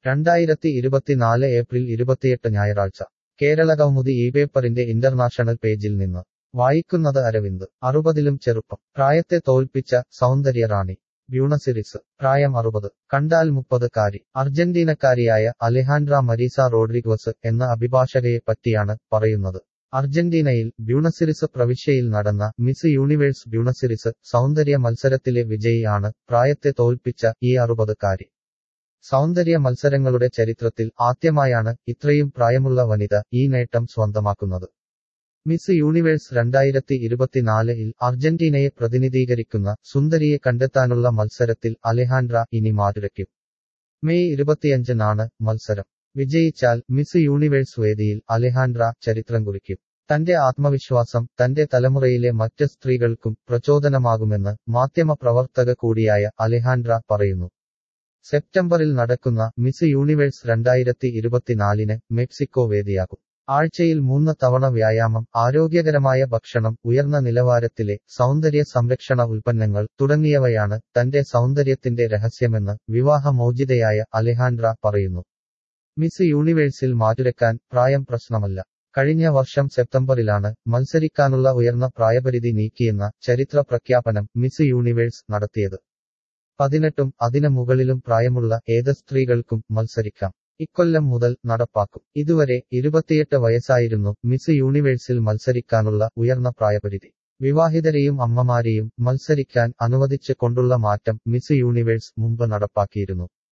രണ്ടായിരത്തി ഇരുപത്തിനാല് ഏപ്രിൽ ഇരുപത്തിയെട്ട് ഞായറാഴ്ച കേരള കൗമുദി ഈ പേപ്പറിന്റെ ഇന്റർനാഷണൽ പേജിൽ നിന്ന് വായിക്കുന്നത് അരവിന്ദ് അറുപതിലും ചെറുപ്പം പ്രായത്തെ തോൽപ്പിച്ച സൗന്ദര്യ റാണി ബ്യൂണസിറിസ് പ്രായം അറുപത് കണ്ടാൽ മുപ്പത് കാരി അർജന്റീനക്കാരിയായ അലെഹാൻഡ്ര മരീസ റോഡ്രിഗ്വസ് എന്ന അഭിഭാഷകയെ പറ്റിയാണ് പറയുന്നത് അർജന്റീനയിൽ ബ്യൂണസിറിസ് പ്രവിശ്യയിൽ നടന്ന മിസ് യൂണിവേഴ്സ് ബ്യൂണസിറിസ് സൗന്ദര്യ മത്സരത്തിലെ വിജയി ആണ് പ്രായത്തെ തോൽപ്പിച്ച ഈ അറുപത് കാരി സൗന്ദര്യ മത്സരങ്ങളുടെ ചരിത്രത്തിൽ ആദ്യമായാണ് ഇത്രയും പ്രായമുള്ള വനിത ഈ നേട്ടം സ്വന്തമാക്കുന്നത് മിസ് യൂണിവേഴ്സ് രണ്ടായിരത്തി ഇരുപത്തിനാലിൽ അർജന്റീനയെ പ്രതിനിധീകരിക്കുന്ന സുന്ദരിയെ കണ്ടെത്താനുള്ള മത്സരത്തിൽ അലെഹാൻഡ്ര ഇനി മാറ്റുരയ്ക്കും മെയ് ഇരുപത്തിയഞ്ചിനാണ് മത്സരം വിജയിച്ചാൽ മിസ് യൂണിവേഴ്സ് വേദിയിൽ അലെഹാൻഡ്ര ചരിത്രം കുറിക്കും തന്റെ ആത്മവിശ്വാസം തന്റെ തലമുറയിലെ മറ്റ് സ്ത്രീകൾക്കും പ്രചോദനമാകുമെന്ന് മാധ്യമപ്രവർത്തക കൂടിയായ അലെഹാൻഡ്ര പറയുന്നു സെപ്റ്റംബറിൽ നടക്കുന്ന മിസ് യൂണിവേഴ്സ് രണ്ടായിരത്തി ഇരുപത്തിനാലിന് മെക്സിക്കോ വേദിയാകും ആഴ്ചയിൽ മൂന്ന് തവണ വ്യായാമം ആരോഗ്യകരമായ ഭക്ഷണം ഉയർന്ന നിലവാരത്തിലെ സൗന്ദര്യ സംരക്ഷണ ഉൽപ്പന്നങ്ങൾ തുടങ്ങിയവയാണ് തന്റെ സൗന്ദര്യത്തിന്റെ രഹസ്യമെന്ന് വിവാഹമോചിതയായ അലെഹാൻഡ്ര പറയുന്നു മിസ് യൂണിവേഴ്സിൽ മാറ്റുരക്കാൻ പ്രായം പ്രശ്നമല്ല കഴിഞ്ഞ വർഷം സെപ്റ്റംബറിലാണ് മത്സരിക്കാനുള്ള ഉയർന്ന പ്രായപരിധി നീക്കിയെന്ന ചരിത്ര പ്രഖ്യാപനം മിസ് യൂണിവേഴ്സ് നടത്തിയത് പതിനെട്ടും അതിനു മുകളിലും പ്രായമുള്ള ഏത് സ്ത്രീകൾക്കും മത്സരിക്കാം ഇക്കൊല്ലം മുതൽ നടപ്പാക്കും ഇതുവരെ ഇരുപത്തിയെട്ട് വയസ്സായിരുന്നു മിസ് യൂണിവേഴ്സിൽ മത്സരിക്കാനുള്ള ഉയർന്ന പ്രായപരിധി വിവാഹിതരെയും അമ്മമാരെയും മത്സരിക്കാൻ അനുവദിച്ച് കൊണ്ടുള്ള മാറ്റം മിസ് യൂണിവേഴ്സ് മുമ്പ് നടപ്പാക്കിയിരുന്നു